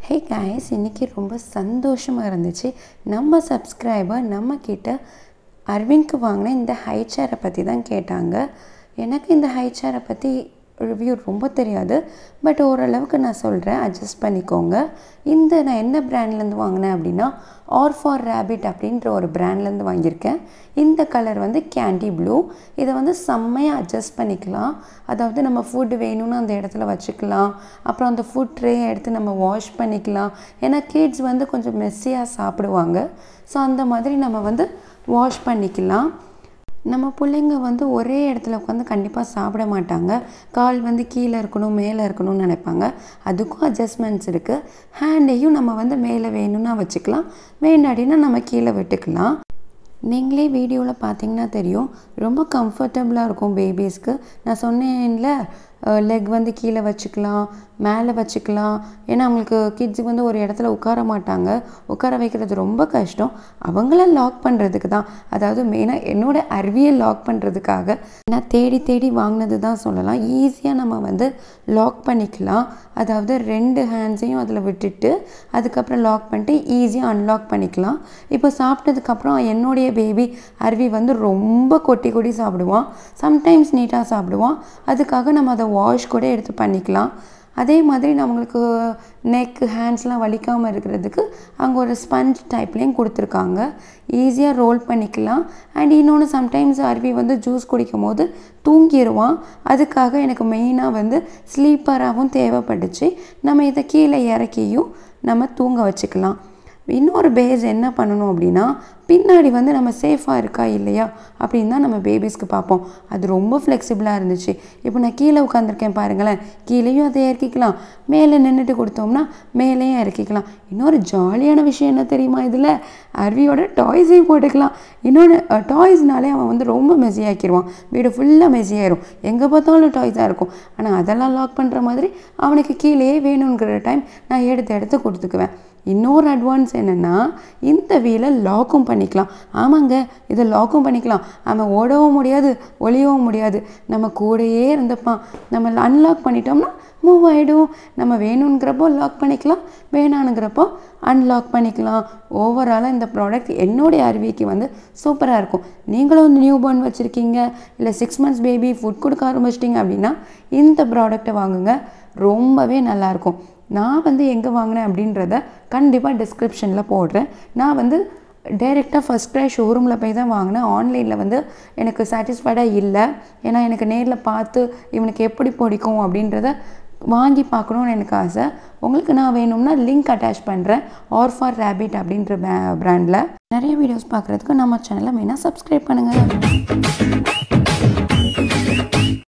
hey guys இன்றைக்கி ரொம்ப சந்தோஷமாக இருந்துச்சு நம்ம சப்ஸ்கிரைபர் நம்ம கிட்ட அரவிந்த்க்கு வாங்கின இந்த ஹை சேரை பற்றி தான் கேட்டாங்க எனக்கு இந்த ஹை சேரை பற்றி ரிவ்யூ ரொம்ப தெரியாது பட் ஓரளவுக்கு நான் சொல்கிறேன் அட்ஜஸ்ட் பண்ணிக்கோங்க இந்த நான் என்ன பிராண்ட்லேருந்து வாங்கினேன் அப்படின்னா ஆர் ஃபார் ரேபிட் அப்படின்ற ஒரு பிராண்ட்லேருந்து வாங்கியிருக்கேன் இந்த கலர் வந்து கேண்டி ப்ளூ இதை வந்து செம்மையாக அட்ஜஸ்ட் பண்ணிக்கலாம் அதாவது நம்ம ஃபுட் வேணும்னு அந்த இடத்துல வச்சுக்கலாம் அப்புறம் அந்த ஃபுட் ட்ரே எடுத்து நம்ம வாஷ் பண்ணிக்கலாம் ஏன்னா கிட்ஸ் வந்து கொஞ்சம் மெஸ்ஸியாக சாப்பிடுவாங்க ஸோ அந்த மாதிரி நம்ம வந்து வாஷ் பண்ணிக்கலாம் நம்ம பிள்ளைங்க வந்து ஒரே இடத்துல உட்காந்து கண்டிப்பாக சாப்பிட மாட்டாங்க கால் வந்து கீழே இருக்கணும் மேலே இருக்கணும்னு நினைப்பாங்க அதுக்கும் அட்ஜஸ்ட்மெண்ட்ஸ் இருக்குது ஹேண்டையும் நம்ம வந்து மேலே வேணும்னா வச்சுக்கலாம் வேண்டாடினா நம்ம கீழே விட்டுக்கலாம் நீங்களே வீடியோவில் பார்த்தீங்கன்னா தெரியும் ரொம்ப கம்ஃபர்டபுளாக இருக்கும் பேபிஸ்க்கு நான் சொன்னேன்ல லெக் வந்து கீழே வச்சுக்கலாம் மேலே வச்சுக்கலாம் ஏன்னா அவங்களுக்கு கிட்ஸுக்கு வந்து ஒரு இடத்துல உட்கார மாட்டாங்க உட்கார வைக்கிறது ரொம்ப கஷ்டம் அவங்கள லாக் பண்ணுறதுக்கு தான் அதாவது மெயினாக என்னோட அறிவியை லாக் பண்ணுறதுக்காக நான் தேடி தேடி வாங்கினது தான் சொல்லலாம் ஈஸியாக நம்ம வந்து லாக் பண்ணிக்கலாம் அதாவது ரெண்டு ஹேண்ட்ஸையும் அதில் விட்டுட்டு அதுக்கப்புறம் லாக் பண்ணிட்டு ஈஸியாக அன்லாக் பண்ணிக்கலாம் இப்போ சாப்பிட்டதுக்கப்புறம் என்னுடைய பேபி அருவி வந்து ரொம்ப கொட்டி கொட்டி சாப்பிடுவான் சம்டைம்ஸ் நீட்டாக சாப்பிடுவான் அதுக்காக நம்ம அதை வாஷ் கூட எடுத்து பண்ணிக்கலாம் அதே மாதிரி நம்மளுக்கு நெக் ஹேண்ட்ஸ்லாம் வலிக்காமல் இருக்கிறதுக்கு அங்கே ஒரு ஸ்பஞ்ச் டைப்லேயும் கொடுத்துருக்காங்க ஈஸியாக ரோல் பண்ணிக்கலாம் அண்ட் இன்னொன்று சம்டைம்ஸ் அருவி வந்து ஜூஸ் குடிக்கும் போது தூங்கிடுவான் அதுக்காக எனக்கு மெயினாக வந்து ஸ்லீப்பராகவும் தேவைப்பட்டுச்சு நம்ம இதை கீழே இறக்கியும் நம்ம தூங்க வச்சுக்கலாம் இன்னொரு பேஸ் என்ன பண்ணணும் அப்படின்னா பின்னாடி வந்து நம்ம சேஃபாக இருக்கா இல்லையா அப்படின்னு தான் நம்ம பேபிஸ்க்கு பார்ப்போம் அது ரொம்ப ஃப்ளெக்சிபிளாக இருந்துச்சு இப்போ நான் கீழே உட்காந்துருக்கேன் பாருங்களேன் கீழேயும் அதை இறக்கிக்கலாம் மேலே நின்றுட்டு கொடுத்தோம்னா மேலேயும் இறக்கிக்கலாம் இன்னொரு ஜாலியான விஷயம் என்ன தெரியுமா இதில் அருவியோட டாய்ஸையும் போட்டுக்கலாம் இன்னொன்று டாய்ஸ்னாலே அவன் வந்து ரொம்ப மெஸியாக்கிடுவான் வீடு ஃபுல்லாக மெஸியாயிரும் எங்கே பார்த்தாலும் டாய்ஸாக இருக்கும் ஆனால் அதெல்லாம் லாக் பண்ணுற மாதிரி அவனுக்கு கீழேயே வேணுங்கிற டைம் நான் எடுத்து எடுத்து கொடுத்துக்குவேன் இன்னொரு அட்வான்ஸ் என்னென்னா இந்த வீலை லாக்கும் பண்ணிக்கலாம் ஆமாங்க இதை லாக்கும் பண்ணிக்கலாம் அவன் ஓடவும் முடியாது ஒளியவும் முடியாது நம்ம கூடயே இருந்தப்பான் நம்ம அன்லாக் பண்ணிட்டோம்னா மூவ் ஆகிடும் நம்ம வேணுங்கிறப்போ லாக் பண்ணிக்கலாம் வேணானுங்கிறப்போ அன்லாக் பண்ணிக்கலாம் ஓவராலாக இந்த ப்ராடக்ட் என்னுடைய அருவிக்கு வந்து சூப்பராக இருக்கும் நீங்களும் வந்து நியூ பார்ன் வச்சுருக்கீங்க இல்லை சிக்ஸ் மந்த்ஸ் பேபி ஃபுட் கொடுக்க ஆரம்பிச்சிட்டிங்க அப்படின்னா இந்த ப்ராடக்டை வாங்குங்க ரொம்பவே நல்லாயிருக்கும் நான் வந்து எங்கே வாங்கினேன் அப்படின்றத கண்டிப்பாக டிஸ்கிரிப்ஷனில் போடுறேன் நான் வந்து டைரெக்டாக ஃபஸ்ட் க்ரை ஷோரூமில் போய் தான் வாங்கினேன் ஆன்லைனில் வந்து எனக்கு சாட்டிஸ்ஃபைடாக இல்லை ஏன்னா எனக்கு நேரில் பார்த்து இவனுக்கு எப்படி பிடிக்கும் அப்படின்றத வாங்கி பார்க்கணுன்னு எனக்கு ஆசை உங்களுக்கு நான் வேணும்னா லிங்க் அட்டாச் பண்ணுறேன் ஆர் ஃபார் ரேபிட் அப்படின்ற பிராண்டில் நிறைய வீடியோஸ் பார்க்குறதுக்கு நம்ம சேனலை மெயினாக சப்ஸ்கிரைப் பண்ணுங்கள்